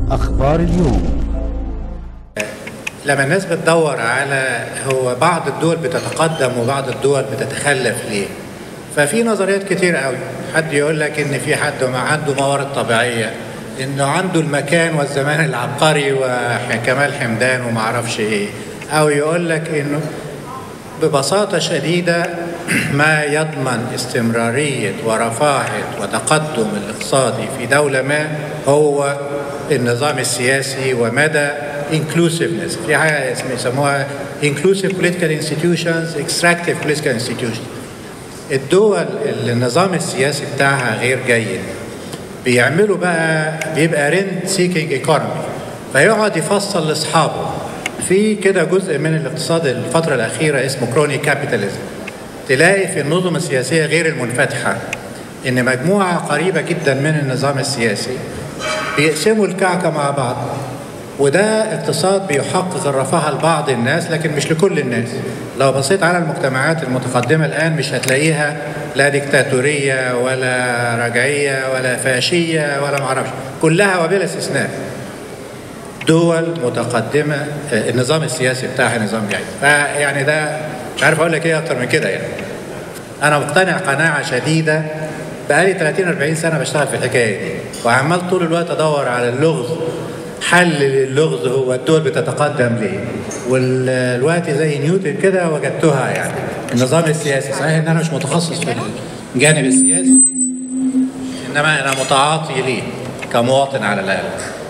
أخبار اليوم لما الناس بتدور على هو بعض الدول بتتقدم وبعض الدول بتتخلف ليه ففي نظريات كتير قوي حد يقول لك ان في حد ما عنده موارد طبيعيه انه عنده المكان والزمان العبقري وكمال حمدان وما اعرفش ايه او يقول لك انه ببساطة شديدة ما يضمن استمرارية ورفاهة وتقدم الاقتصادي في دولة ما هو النظام السياسي ومدى inclusiveness في حاجة اسمها يسموها inclusive political institutions extractive political institutions الدول اللي النظام السياسي بتاعها غير جيد بيعملوا بقى بيبقى رنت سيكينج ايكونومي فيقعد يفصل لاصحابه في كده جزء من الاقتصاد الفترة الأخيرة اسمه كروني كابيتاليزم تلاقي في النظم السياسية غير المنفتحة إن مجموعة قريبة جدا من النظام السياسي بيقسموا الكعكة مع بعض وده اقتصاد بيحقق الرفاهة لبعض الناس لكن مش لكل الناس لو بصيت على المجتمعات المتقدمة الآن مش هتلاقيها لا ديكتاتورية ولا رجعية ولا فاشية ولا معرفش كلها وبلا استثناء دول متقدمة النظام السياسي بتاعها نظام جيد فيعني ده مش عارف أقول لك إيه أكتر من كده يعني أنا مقتنع قناعة شديدة بقالي 30 40 سنة بشتغل في الحكاية دي وعمال طول الوقت أدور على اللغز حل للغز هو الدول بتتقدم ليه والوقت زي نيوتن كده وجدتها يعني النظام السياسي صحيح ان انا مش متخصص في الجانب السياسي انما انا متعاطي ليه كمواطن على الاقل